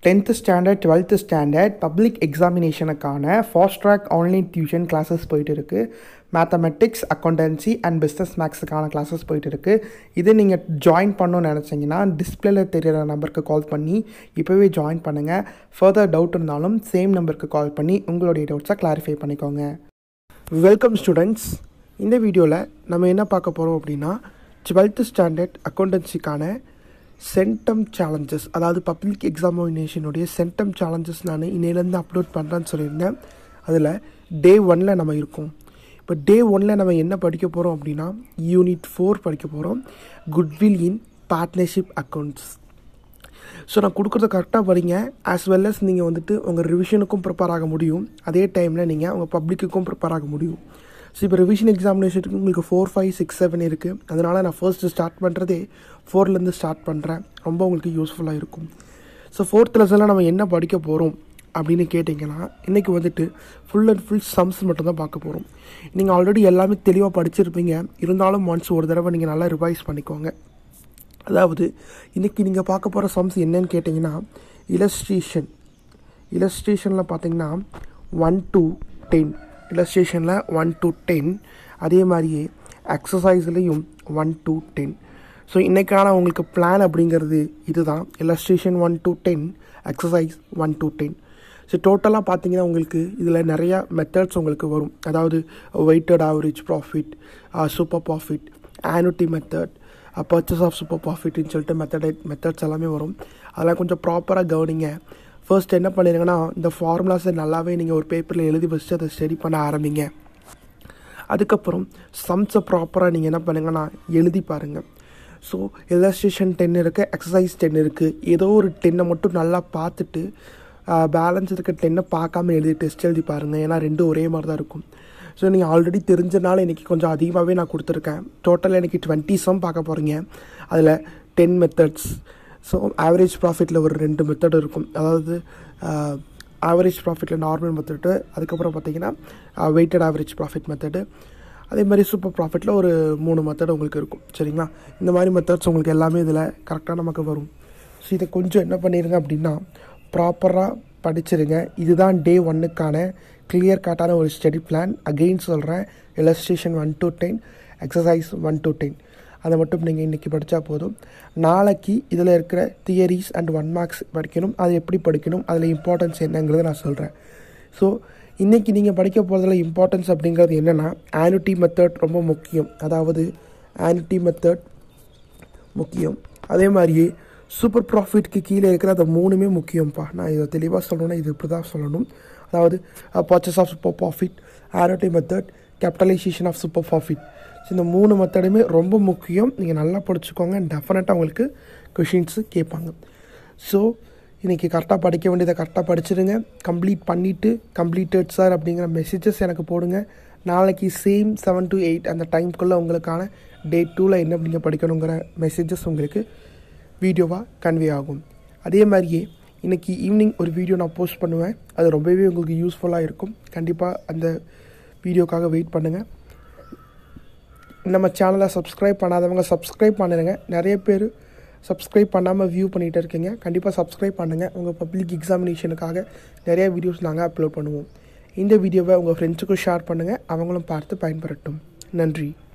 tenth standard twelfth standard public எக்ஸாமினேஷனுக்கான fast track online tuition classes போயிட்டு இருக்குது mathematics accountancy and business மேக்ஸுக்கான classes போயிட்டு இருக்குது இது நீங்கள் ஜாயின் பண்ணணும்னு நினச்சிங்கன்னா டிஸ்பிளேல தெரியிற நம்பருக்கு கால் பண்ணி இப்போவே ஜாயின் பண்ணுங்கள் ஃபர்தர் டவுட் இருந்தாலும் சேம் நம்பருக்கு கால் பண்ணி உங்களுடைய டவுட்ஸை கிளாரிஃபை பண்ணிக்கோங்க வெல்கம் ஸ்டூடெண்ட்ஸ் இந்த வீடியோவில் நம்ம என்ன பார்க்க போகிறோம் அப்படின்னா டுவெல்த்து ஸ்டாண்டர்ட் அக்கௌண்டன்சிக்கான சென்டம் சேலஞ்சஸ் அதாவது பப்ளிக் எக்ஸாமினேஷனுடைய சென்டம் சேலஞ்சஸ் நான் இன்னையிலேருந்து அப்லோட் பண்ணுறேன்னு சொல்லியிருந்தேன் அதில் டே ஒனில் நம்ம இருக்கோம் இப்போ டே ஒனில் நம்ம என்ன படிக்க போகிறோம் அப்படின்னா யூனிட் ஃபோர் படிக்க போகிறோம் goodwill in partnership accounts so நான் கொடுக்குறத கரெக்டாக படிங்க ஆஸ் வெல் அஸ் நீங்கள் வந்துட்டு உங்கள் ரிவிஷனுக்கும் ப்ரிப்பேர் ஆக முடியும் அதே டைமில் நீங்கள் உங்கள் பப்ளிக்குக்கும் ப்ரிப்பேர் ஆக முடியும் ஸோ இப்போ ரிவிஷன் எக்ஸாமினேஷனுக்கு உங்களுக்கு ஃபோர் ஃபைவ் சிக்ஸ் செவன் இருக்குது அதனால் நான் ஃபர்ஸ்ட்டு ஸ்டார்ட் பண்ணுறதே ஃபோர்லேருந்து ஸ்டார்ட் பண்ணுறேன் ரொம்ப உங்களுக்கு யூஸ்ஃபுல்லாக இருக்கும் ஸோ ஃபோர்த் லெசனில் நம்ம என்ன படிக்க போகிறோம் அப்படின்னு கேட்டிங்கன்னா இன்றைக்கி வந்துட்டு ஃபுல் அண்ட் ஃபுல் சம்ஸ் மட்டும் தான் பார்க்க போகிறோம் நீங்கள் ஆல்ரெடி எல்லாமே தெளிவாக படிச்சிருப்பீங்க இருந்தாலும் ஒன்ஸ் ஒரு தடவை நீங்கள் நல்லா ரிவைஸ் பண்ணிக்கோங்க அதாவது இன்றைக்கி நீங்கள் பார்க்க போகிற சம்ஸ் என்னன்னு கேட்டிங்கன்னா இலஸ்ட்ரேஷன் இலஸ்ட்ரேஷனில் பார்த்தீங்கன்னா ஒன் டு டென் இலஸ்ட்ரேஷனில் ஒன் டு டென் அதே மாதிரியே எக்ஸசைஸ்லேயும் ஒன் டு டென் ஸோ இன்றைக்கான உங்களுக்கு பிளான் அப்படிங்கிறது இதுதான் illustration one to ten exercise one to ten so டோட்டலாக பார்த்தீங்கன்னா உங்களுக்கு இதில் நிறையா மெத்தட்ஸ் உங்களுக்கு வரும் அதாவது weighted average profit super profit annuity method purchase of super ப்ராஃபிட்னு சொல்லிட்டு மெத்தட் மெத்தட்ஸ் எல்லாமே வரும் அதெல்லாம் கொஞ்சம் ப்ராப்பராக கவனிங்க ஃபர்ஸ்ட் என்ன பண்ணிடுங்கன்னா இந்த ஃபார்முலாஸை நல்லாவே நீங்கள் ஒரு பேப்பரில் எழுதி வச்சு அதை ஸ்டடி பண்ண ஆரம்பிங்க அதுக்கப்புறம் சம்ஸை ப்ராப்பராக நீங்கள் என்ன பண்ணுங்கன்னா எழுதி பாருங்கள் ஸோ எலஸ்ட்ரேஷன் டென் இருக்குது எக்ஸசைஸ் டென் இருக்குது ஏதோ ஒரு டென்னை மட்டும் நல்லா பார்த்துட்டு பேலன்ஸ் இருக்க டென்னை பார்க்காம எழுதி டெஸ்ட் எழுதி பாருங்கள் ஏன்னா ரெண்டும் ஒரே மாதிரி தான் இருக்கும் ஸோ நீங்கள் ஆல்ரெடி தெரிஞ்சனால இன்றைக்கி கொஞ்சம் அதிகமாகவே நான் கொடுத்துருக்கேன் டோட்டலாக எனக்கு டுவெண்ட்டி சம் பார்க்க போகிறீங்க அதில் டென் மெத்தட்ஸ் ஸோ ஆவரேஜ் ப்ராஃபிட்டில் ஒரு ரெண்டு மெத்தட் இருக்கும் அதாவது ஆவரேஜ் ப்ராஃபிட்டில் நார்மல் மெத்தடு அதுக்கப்புறம் பார்த்தீங்கன்னா வெயிட்டட் ஆவரேஜ் ப்ராஃபிட் மெத்தடு அதே மாதிரி சூப்பர் ப்ராஃபிட்டில் ஒரு மூணு மெத்தட் உங்களுக்கு இருக்கும் சரிங்களா இந்த மாதிரி மெத்தட்ஸ் உங்களுக்கு எல்லாமே இதில் கரெக்டாக நமக்கு வரும் ஸோ இதை கொஞ்சம் என்ன பண்ணிடுங்க அப்படின்னா ப்ராப்பராக படிச்சிருங்க இதுதான் டே ஒன்னுக்கான கிளியர் கட்டான ஒரு ஸ்டடி பிளான் அகெயின் சொல்கிறேன் illustration one to ten exercise one to ten அதை மட்டும் நீங்கள் இன்றைக்கி படித்தா போதும் நாளைக்கு இதில் இருக்கிற தியரிஸ் அண்ட் ஒன் மார்க்ஸ் படிக்கணும் அது எப்படி படிக்கணும் அதில் இம்பார்ட்டன்ஸ் என்னங்கிறத நான் சொல்கிறேன் ஸோ இன்றைக்கி நீங்கள் படிக்க போகிறதுல இம்பார்ட்டன்ஸ் அப்படிங்கிறது என்னென்னா ஆனுட்டி மெத்தட் ரொம்ப முக்கியம் அதாவது ஆனுட்டி மெத்தட் முக்கியம் அதே மாதிரியே சூப்பர் ப்ராஃபிட்க்கு கீழே இருக்கிற அந்த மூணுமே முக்கியம்ப்பா நான் இதை தெளிவாக சொல்லணும்னா இது இப்படி தான் சொல்லணும் அதாவது purchase of super profit annuity method capitalisation of super profit so இந்த மூணு மெத்தடுமே ரொம்ப முக்கியம் நீங்கள் நல்லா படிச்சுக்கோங்க டெஃபினட்டாக உங்களுக்கு கொஷின்ஸு கேட்பாங்க ஸோ இன்றைக்கி கரெக்டாக படிக்க வேண்டியதை கரெக்டாக படிச்சிடுங்க கம்ப்ளீட் பண்ணிவிட்டு கம்ப்ளீட்டட் சார் அப்படிங்கிற மெசேஜஸ் எனக்கு போடுங்க நாளைக்கு சேம் செவன் டு எயிட் அந்த டைம்குள்ளே உங்களுக்கான டே டூவில் என்ன நீங்கள் படிக்கணுங்கிற மெசேஜஸ் உங்களுக்கு வீடியோவாக கன்வே ஆகும் அதே மாதிரியே இன்றைக்கி ஈவினிங் ஒரு வீடியோ நான் போஸ்ட் பண்ணுவேன் அது ரொம்பவே உங்களுக்கு யூஸ்ஃபுல்லாக இருக்கும் கண்டிப்பாக அந்த வீடியோக்காக வெயிட் பண்ணுங்கள் நம்ம சேனலை சப்ஸ்கிரைப் பண்ணாதவங்க சப்ஸ்கிரைப் பண்ணிடுங்க நிறைய பேர் சப்ஸ்கிரைப் பண்ணாமல் வியூ பண்ணிகிட்டு இருக்கீங்க கண்டிப்பாக சப்ஸ்கிரைப் பண்ணுங்கள் உங்கள் பப்ளிக் எக்ஸாமினேஷனுக்காக நிறைய வீடியோஸ் நாங்கள் அப்லோட் பண்ணுவோம் இந்த வீடியோவை உங்கள் ஃப்ரெண்ட்ஸுக்கும் ஷேர் பண்ணுங்கள் அவங்களும் பார்த்து பயன்பெறட்டும் நன்றி